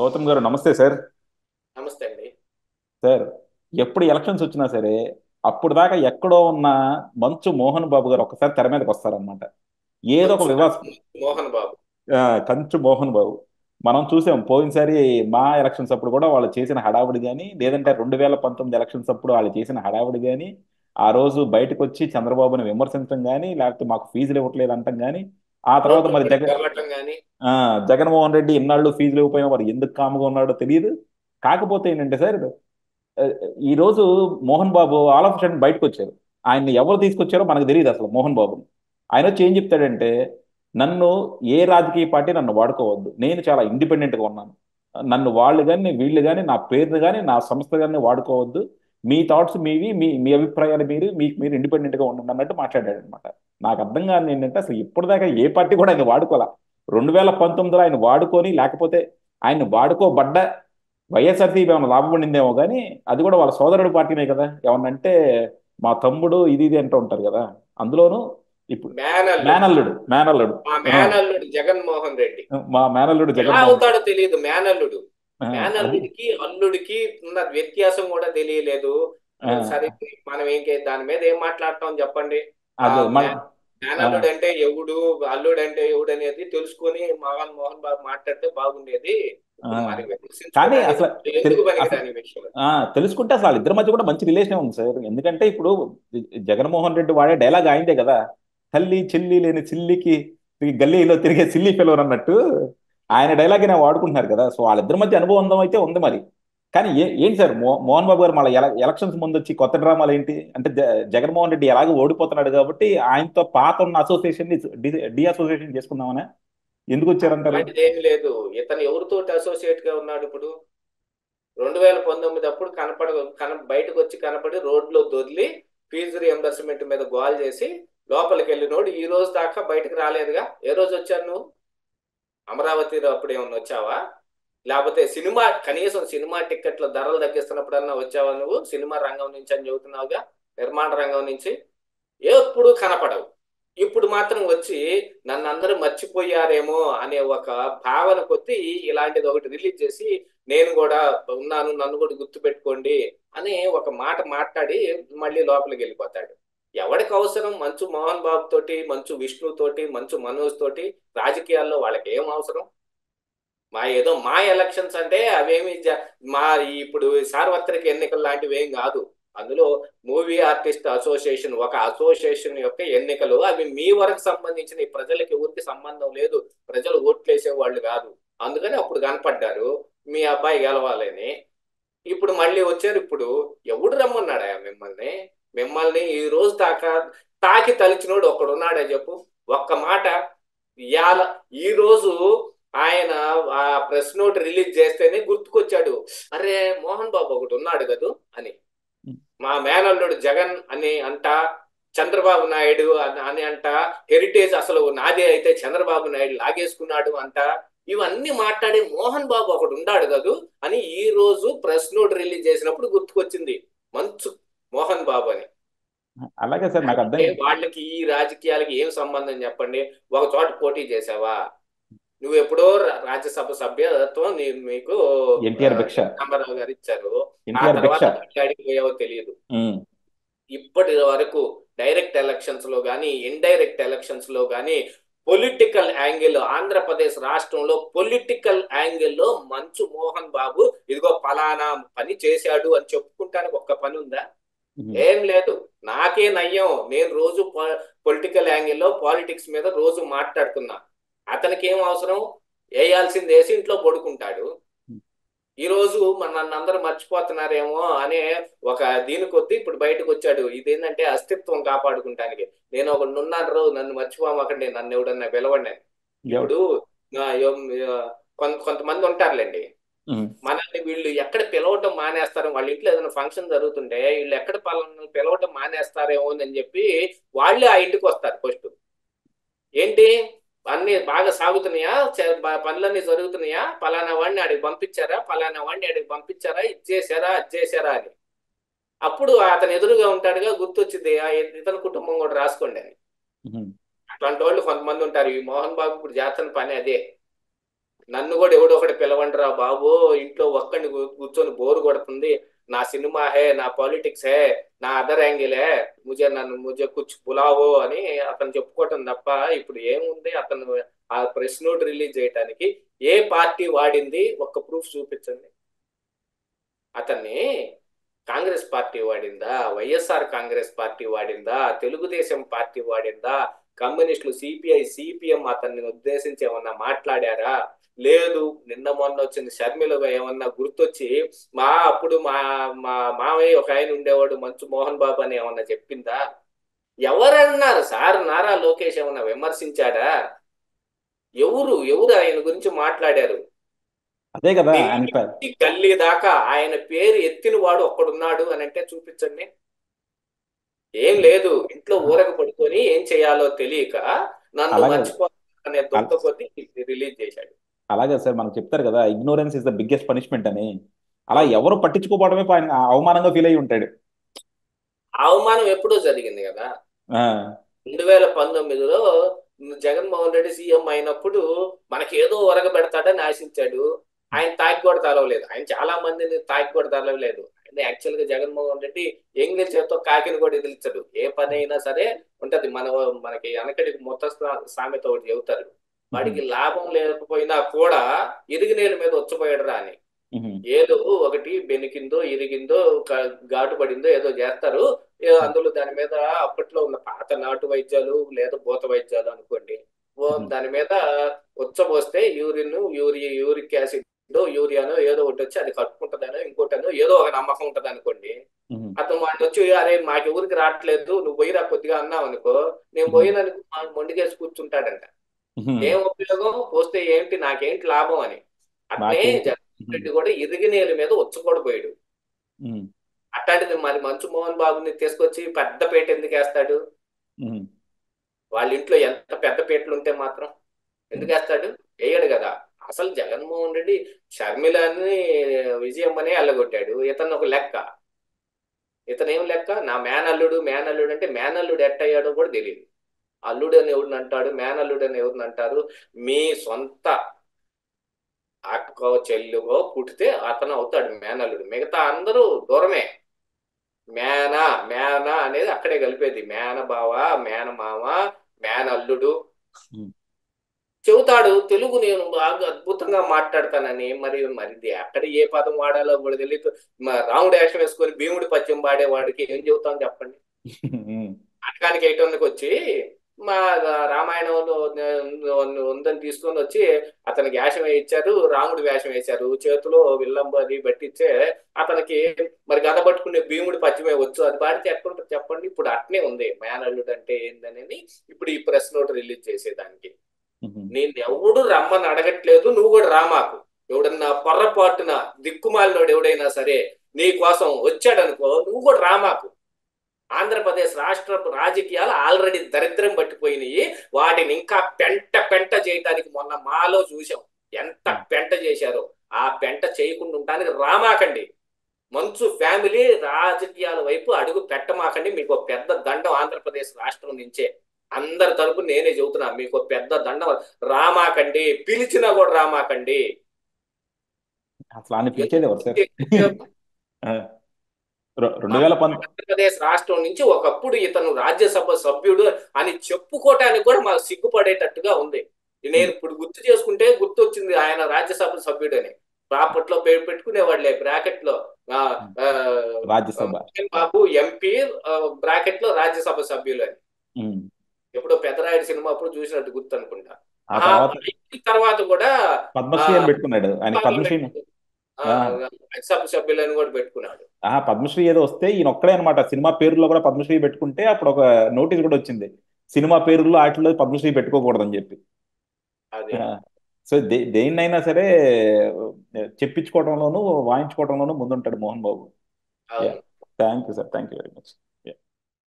గౌతమ్ గారు నమస్తే సార్ నమస్తే అండి సార్ ఎప్పుడు ఎలక్షన్స్ వచ్చినా సరే అప్పుడు దాకా ఎక్కడో ఉన్న మంచు మోహన్ బాబు గారు ఒక్కసారి తెర మీదకి వస్తారనమాట ఏదో ఒక మంచు వివాదం మోహన్ బాబు ఆ, కంచు మోహన్ బాబు మనం చూసాం పోయినసారి మా ఎలక్షన్స్ అప్పుడు కూడా వాళ్ళు చేసిన హడావుడి కానీ లేదంటే రెండు వేల పంతొమ్మిది ఎలక్షన్స్ అప్పుడు వాళ్ళు చేసిన హడావుడి కానీ ఆ రోజు బయటకు వచ్చి చంద్రబాబుని విమర్శించడం కానీ లేకపోతే మాకు ఫీజులు ఇవ్వట్లేదు అంటాం కానీ ఆ తర్వాత మరి రోడ్డు జగన్ దొరలటం కానీ ఆ, జగన్మోహన్ రెడ్డి ఇన్నాళ్ళు ఫీజులు ఇవ్వకపోయినా మరి ఎందుకు కాముగా ఉన్నాడో తెలియదు కాకపోతే ఏంటంటే సార్ ఆ, ఈ రోజు Mohan Babu all of sudden బయటకు వచ్చారు ఆయన్ని ఎవరు తీసుకొచ్చారో మనకు తెలియదు అసలు మోహన్ బాబుని ఆయన వచ్చి ఏం చెప్తాడంటే నన్ను ఏ రాజకీయ పార్టీ నన్ను వాడుకోవద్దు నేను చాలా independent గా ఉన్నాను నన్ను వాళ్ళు కానీ వీళ్ళు కానీ నా పేరుని కానీ నా సంస్థ కానీ వాడుకోవద్దు మీ థాట్స్ మీవి మీ మీ అభిప్రాయాలు మీరు మీకు మీరు independent గా ఉండండి అన్నట్టు మాట్లాడాడు అనమాట నాకు అర్థం కాని ఏంటంటే అసలు ఇప్పటిదాకా ఏ పార్టీ కూడా ఆయన వాడుకోవాలా రెండు వేల పంతొమ్మిదిలో ఆయన వాడుకొని లేకపోతే ఆయన వాడుకోబడ్డ వైఎస్ఆర్సీపీ ఏమైనా లాభపడిందేమో కానీ అది కూడా వాళ్ళ సోదరుడు పార్టీనే కదా ఏమన్నంటే మా తమ్ముడు ఇది ఇది అంటూ ఉంటారు కదా అందులోనూ ఇప్పుడు మేనల్లుడు మేనల్లుడు మేనల్లుడు మా ఆ, మేనల్లుడు జగన్మోహన్ రెడ్డి మా మేనల్లుడు ఎలా జగన్మోహన్ అవుతాడో తెలియదు మేనల్లుడు ఆ, అది మేనల్లుడికి అల్లుడికి ఉన్న వ్యత్యాసం కూడా తెలియలేదు ఆ, సరే మనం ఏం చే- దాని మీద ఏం మాట్లాడతాం చెప్పండి ఆ అదే మన మే- ఆ, మేనల్లుడు అంటే ఎవడు అల్లుడు అంటే ఎవడు అనేది తెలుసుకొని మోహన్ మోహన్ బాబు మాట్లాడితే బాగుండేది ఆ. ఇప్పుడు మరి కానీ విమర్శించుకోవడానికి అసలు ఎందుకు తెలు- అసలు పనికిరాని విషయం ఆ, తెలుసుకుంటే అసలు వాళ్ళిద్దరి మధ్య కూడా మంచి రిలేషన్ ఉంది సార్ ఎందుకంటే ఇప్పుడు జగన్మోహన్ రెడ్డి వాడే డైలాగ్ ఆయిందే కదా తల్లి చెల్లి లేని చిల్లికి తిరిగి గల్లీలో తిరిగే సిల్లి ఫెలోర్ అన్నట్టు ఆయన డైలాగ్ అయినా వాడుకుంటున్నారు కదా సో వాళ్ళిద్దరి మధ్య అనుబంధం అయితే ఉంది మరి కానీ ఏ ఏంటి సార్ మో మోహన్ బాబు గారు మళ్ళీ ఎలక్షన్స్ ముందు వచ్చి కొత్త డ్రామాలు ఏంటి అంటే జ- జగన్మోహన్ రెడ్డి ఎలాగో ఓడిపోతున్నాడు కాబట్టి ఆయనతో పాత ఉన్న అసోసియేషన్ ని డి అసోసియేషన్ చేసుకుందామనే ఎందుకు వచ్చారంటారు అలాంటిది ఏమి లేదు ఇతను ఎవరితో అసోసియేట్ గా ఉన్నాడు ఇప్పుడు రెండు వేల పంతొమ్మిది అప్పుడు కనపడ కన బయటకు వచ్చి కనపడి రోడ్లో దొర్లి ఫీజు రియంబర్స్మెంట్ మీద గోల్ చేసి లోపలికి వెళ్ళినోడు ఈ రోజు దాకా బయటకు రాలేదుగా ఏ రోజు వచ్చాను నువ్వు అమరావతిలో అప్పుడు ఏమన్నా వచ్చావా లేకపోతే సినిమా కనీసం సినిమా టిక్కెట్ల ధరలు తగ్గిస్తున్నప్పుడన్నా వచ్చావా నువ్వు సినిమా రంగం నుంచి అని చెబుతున్నావుగా నిర్మాణ రంగం నుంచి ఎప్పుడు కనపడవు ఇప్పుడు మాత్రం వచ్చి నన్ను అందరూ మర్చిపోయారేమో అనే ఒక భావన కొద్ది ఇలాంటిది ఒకటి రిలీజ్ చేసి నేను కూడా ఉన్నాను నన్ను కూడా గుర్తుపెట్టుకోండి అని ఒక మాట మాట్లాడి మళ్ళీ లోపలికి వెళ్ళిపోతాడు ఎవరికి అవసరం మంచు మోహన్ బాబు తోటి మంచు విష్ణు తోటి మంచు మనోజ్ తోటి రాజకీయాల్లో వాళ్ళకి ఏం అవసరం మా ఏదో మా ఎలక్షన్స్ అంటే అవేమి జ- మా ఇప్పుడు సార్వత్రిక ఎన్నికలు లాంటివి ఏం కాదు అందులో మూవీ ఆర్టిస్ట్ అసోసియేషన్ ఒక అసోసియేషన్ యొక్క ఎన్నికలు అవి మీ వరకు సంబంధించిన ఈ ప్రజలకు ఎవరికి సంబంధం లేదు ప్రజలు ఓట్లేసే వాళ్ళు కాదు అందుకని అప్పుడు కనపడ్డారు మీ అబ్బాయి గెలవాలని ఇప్పుడు మళ్ళీ వచ్చారు ఇప్పుడు ఎవడు రమ్మన్నాడా మిమ్మల్ని మిమ్మల్ని ఈ రోజు దాకా తాకి తలిచినోడు ఒకడున్నాడే చెప్పు ఒక్క మాట ఇవాళ ఈ రోజు ఆయన ఆ ప్రెస్ నోట్ రిలీజ్ చేస్తేనే గుర్తుకొచ్చాడు అరే మోహన్ బాబు ఒకటి ఉన్నాడు కదూ అని మా మేనల్లుడు జగన్ అని అంట చంద్రబాబు నాయుడు అని అని అంట హెరిటేజ్ అసలు నాదే అయితే చంద్రబాబు నాయుడు లాగేసుకున్నాడు అంట ఇవన్నీ మాట్లాడే మోహన్ బాబు ఒకడు ఉన్నాడు కదూ అని ఈ రోజు ప్రెస్ నోట్ రిలీజ్ చేసినప్పుడు గుర్తుకొచ్చింది మంచు మోహన్ బాబు అని అలాగే సార్ నాకు అర్థం అంటే వాళ్ళకి ఈ రాజకీయాలకి ఏం సంబంధం చెప్పండి ఒక చోట పోటీ చేసావా నువ్వు ఎప్పుడో రా- రాజ్యసభ సభ్యత్వం నీ- మీకు ఎన్టీఆర్ భిక్ష రామారావు గారు ఇచ్చారు ఆ ఎన్టీఆర్ భిక్ష తర్వాత అడిగి పోయావో తెలియదు ఉమ్, ఇప్పటి వరకు డైరెక్ట్ ఎలక్షన్స్ లో కానీ ఇండైరెక్ట్ ఎలక్షన్స్ లో కానీ పొలిటికల్ యాంగిల్ ఆంధ్రప్రదేశ్ రాష్ట్రంలో పొలిటికల్ యాంగిల్లో మంచు మోహన్ బాబు ఇదిగో ఫలానా పని చేశాడు అని చెప్పుకుంటానికి ఒక్క పని ఉందా ఉమ్, ఏం లేదు నాకే నయ్యం నేను రోజు పొలిటికల్ యాంగిల్లో పాలిటిక్స్ మీద రోజు మాట్లాడుతున్నా అతనికి ఏం అవసరం వేయాల్సింది వేసి ఇంట్లో పడుకుంటాడు ఈ రోజు మన నన్ను అందరూ మర్చిపోతున్నారేమో అనే ఒక దీని కొద్దీ ఇప్పుడు బయటకు వచ్చాడు ఇదేంటంటే అస్తిత్వం కాపాడుకుంటానికి నేను ఒక నున్నాను రో నన్ను మర్చిపోమాకండి నన్ను ఎవడన్నా పిలవండి అని. ఇప్పుడు ఆ, ఎం- ఆ, కొంత కొంతమంది ఉంటారులేండి ఉమ్, మనల్ని వీళ్ళు ఎక్కడ పిలవటం మానేస్తారు వాళ్ళ ఇంట్లో ఏదైనా ఫంక్షన్ జరుగుతుంటే వీళ్ళు ఎక్కడ పలానా పిలవటం మానేస్తారేమో అని చెప్పి వాళ్ళే ఆ ఇంటికి వస్తారు ఫస్ట్ ఏంటి అన్ని బాగా సాగుతున్నాయా చ- బ- పనులన్నీ జరుగుతున్నాయా పలానా వాడిని ఆడికి పంపించారా పలానా వాడిని ఆడికి పంపించారా ఇది చేశారా అది చేశారా అని అప్పుడు అతను ఎదురుగా ఉంటాడుగా గుర్తొచ్చింది ఆ ఇతని కుటుంబం కూడా రాసుకోండి అని ఉమ్. అట్లాంటి వాళ్ళు కొంతమంది ఉంటారు ఈ మోహన్ బాబు ఇప్పుడు చేస్తున్న పని అదే నన్ను కూడా ఎవడో ఒకటి పిలవండిరా బాబు ఇంట్లో ఒక్కడిని కూ- కూర్చొని బోరు కొడుతుంది నా సినిమా హే నా పాలిటిక్స్ హే నా అదర్ యాంగిల్ హే ముజే నన్ను ముజే కుచ్ బులావో అని అతను చెప్పుకోవటం తప్ప ఇప్పుడు ఏముంది అతను ఆ ప్రెస్ నోట్ రిలీజ్ చేయడానికి ఏ పార్టీ వాడింది ఒక్క ప్రూఫ్ చూపించండి అతన్ని కాంగ్రెస్ పార్టీ వాడిందా వైఎస్ఆర్ కాంగ్రెస్ పార్టీ వాడిందా తెలుగుదేశం పార్టీ వాడిందా కమ్యూనిస్టులు సిపిఐ సిపిఎం అతన్ని ఉద్దేశించి ఏమన్నా మాట్లాడారా లేదు నిన్న మొన్న వచ్చిన షర్మిలగా ఏమన్నా గుర్తొచ్చి మా అప్పుడు మా మా మామయ్య ఒక ఆయన ఉండేవాడు మంచు మోహన్ బాబు అని ఏమన్నా చెప్పిందా ఎవరన్నారు సార్ నారా లోకేష్ ఏమన్నా విమర్శించాడా ఎవరు ఎవరు ఆయన గురించి మాట్లాడారు అదే కదా ఆయన ఢిల్లీ ప- నుంచి గల్లీ దాకా ఆయన పేరు ఎత్తిన వాడు ఒక్కడున్నాడు అని అంటే చూపించండి ఏం లేదు ఇంట్లో ఊరక పడుకొని ఏం చేయాలో తెలియక నన్ను అలాగే మర్చిపో అనే అల- దొంగ కొద్ది రిలీజ్ చేశాడు అలాగే సార్ మనకు చెప్తారు కదా ignorance is the biggest punishment అని అలా అవును ఎవరు పట్టించుకోవడమే ఆయన అవమానంగా ఫీల్ అయి ఉంటాడు ఆ అవమానం ఎప్పుడో జరిగింది కదా ఆ, రెండు వేల పంతొమ్మిదిలో జగన్మోహన్ రెడ్డి సీఎం అయినప్పుడు మనకి ఏదో ఒరగబెడతాడని ఆశించాడు ఆయన తాకి కూడా తలవలేదు ఆయన చాలా మందిని తాకి కూడా తలవలేదు ఆయన యాక్చువల్ గా జగన్మోహన్ రెడ్డి ఎంగిల్ చేత్తో కాకిని కూడా ఎదిలించడు ఏ పని అయినా సరే ఉంటది మన మనకి వెనకటి మొత్త సా- సామెత ఒకటి చెబుతారు ఉహుం, వాడికి లాభం లేకపోయినా కూడా ఇరిగి నీళ్ళ మీద వచ్చపోయాడురా అని ఉహుం, ఏదో ఒకటి బెనికిందో ఇరిగిందో క- ఘాటు పడిందో ఏదో చేస్తారు ఏ అందులో దాని మీద అప్పట్లో ఉన్న పాత నాటు వైద్యాలు లేదా భూత వైద్యాలు అనుకోండి ఓ ఉహుం, దాని మీద ఉచ్చబోస్తే యూరిన్ యూరి యూరిక్ యాసిడ్ యూరియానో ఏదో ఒకటి వచ్చి అది కట్టుకుంటదనో ఇంకోటనో ఏదో ఒక నమ్మకం ఉంటది అనుకోండి ఉహుం, అతను వాడిని వచ్చి అరే మాకు ఎవరికి రావట్లేదు నువ్వు పోయిరా కొద్దిగా అన్నావు అనుకో నేను ఉహుం, పోయిననుకో మొండికేసి కూర్చుంటాడంట ఉహుం. ఏం ఉపయోగం పోస్తే ఏంటి నాకేంటి లాభం అని అట్లే నాకేంటి జగన్ ఉహుం, రెడ్డి కూడా ఇరిగి నీళ్ళ మీద ఉచ్చకూడపోయాడు ఉహుం, అట్లాంటిది మరి మంచు మోహన్ బాబుని తీసుకొచ్చి పెద్ద పేట ఎందుకు వేస్తాడు ఉహుం, వాళ్ళ ఇంట్లో ఎంత పెద్ద పేటలు ఉంటే మాత్రం ఎందుకు ఉహుం, వేస్తాడు వేయడు కదా అసలు జగన్మోహన్ రెడ్డి షర్మిలని విజయమ్మనే అల్లగొట్టాడు ఇతను ఒక లెక్క ఇతను ఏం లెక్క నా మేనల్లుడు మేనల్లుడు అంటే మేనల్లుడు ఎట్టయ్యాడో కూడా తెలియదు అల్లుడు అని ఎవరిని అంటాడు మేనల్లుడు అని ఎవరిని అంటారు మీ సొంత అక్కో చెల్లుగో పుట్టితే అతను అవుతాడు మేనల్లుడు మిగతా అందరూ దూరమే మేన మేన అనేది అక్కడే కలిపేది మేన బావ మేన మామ మేనల్లుడు ఉహుం. చెబుతాడు తెలుగు నేను బాగా అద్భుతంగా మాట్లాడతానని మరి మరిది అక్కడ ఏ పదం వాడాలో కూడా తెలియదు మ- రాముడు వేషం వేసుకొని భీముడి పద్యం పాడేవాడికి ఏం చెబుతాం చెప్పండి ఉహుం, నాటకానికి వేయటానికి వచ్చి మా రామాయణంలో ఉందని తీసుకొని వచ్చి అతనికి వేషం వేయించారు రాముడి వేషం వేశారు చేతిలో విల్లంబు అది పట్టించే అతనికి మరి గద పట్టుకునే భీముడి పద్యమే వచ్చు అది పాడితే ఎట్లుంటుంది చెప్పండి ఇప్పుడు అట్నే ఉంది మేనల్లుడు అంటే ఏందనేది ఇప్పుడు ఈ ప్రెస్ నోట్ రిలీజ్ చేసేదానికి ఉహుం, నేను ఎవడు రమ్మని అడగట్లేదు నువ్వు కూడా రామాకు ఎవడన్నా పొర్రపాటున దిక్కుమాలినోడు ఎవడైనా సరే నీ కోసం వచ్చాడనుకో నువ్వు కూడా రామాకు ఆంధ్రప్రదేశ్ రాష్ట్ర రాజకీయాలు ఆల్రెడీ దరిద్రం పట్టిపోయినాయి వాటిని ఇంకా పెంట పెంట చేయడానికి మొన్న మాలో చూసాం ఎంత పెంట చేశారో ఆ పెంట చేయకుండా ఉండడానికి రామాకండి మంచు ఫ్యామిలీ రాజకీయాల వైపు అడుగు పెట్టమాకండి మీకు ఒక పెద్ద దండం ఆంధ్రప్రదేశ్ రాష్ట్రం నుంచే అందరి తరపు నేనే చెబుతున్నా మీకు ఒక పెద్ద దండం రామాకండి పిలిచినా కూడా రామాకండి అసలు ఆయన పిలిచేది ఎవరు సార్ ఎందుకు ఆ, రె- రెండు వేల పంత ఆంధ్రప్రదేశ్ రాష్ట్రం నుంచి ఒకప్పుడు ఇతను రాజ్యసభ సభ్యుడు అని చెప్పుకోవటానికి కూడా మాకు సిగ్గుపడేటట్టుగా ఉంది నేను ఇప్పుడు గుర్తు చేసుకుంటే గుర్తు వచ్చింది ఆయన రాజ్యసభ సభ్యుడు అని అప్పట్లో పేరు పెట్టుకునేవాడులే బ్రాకెట్ లో ఆ, ఆ, రాజ్యసభ మోహన్ బాబు ఎంపీ బ్రాకెట్ లో రాజ్యసభ సభ్యులు అని ఉమ్. ఎప్పుడో పెద్దరాయుడు సినిమా అప్పుడు చూసినట్టు గుర్తు అనుకుంటా ఆ ఆ తర్వాత ఈ తర్వాత కూడా పద్మశ్రీ అని పెట్టుకున్నాడు ఆయన పద్మశ్రీ ఆ, రాజ్యసభ సభ్యులని కూడా పెట్టుకున్నాడు ఆ పద్మశ్రీ ఏదో వస్తే ఈయన ఒక్కడే అనమాట సినిమా పేరులో కూడా పద్మశ్రీ పెట్టుకుంటే అప్పుడు ఒక నోటీస్ కూడా వచ్చింది సినిమా పేరుల్లో వాటిలో పద్మశ్రీ పెట్టుకోకూడదని చెప్పి అదే సో దే దేన్నైనా సరే చెప్పించుకోవడంలోనూ వాయించుకోవడంలోనూ ముందుంటాడు మోహన్ బాబు అవును thank you sir thank you very much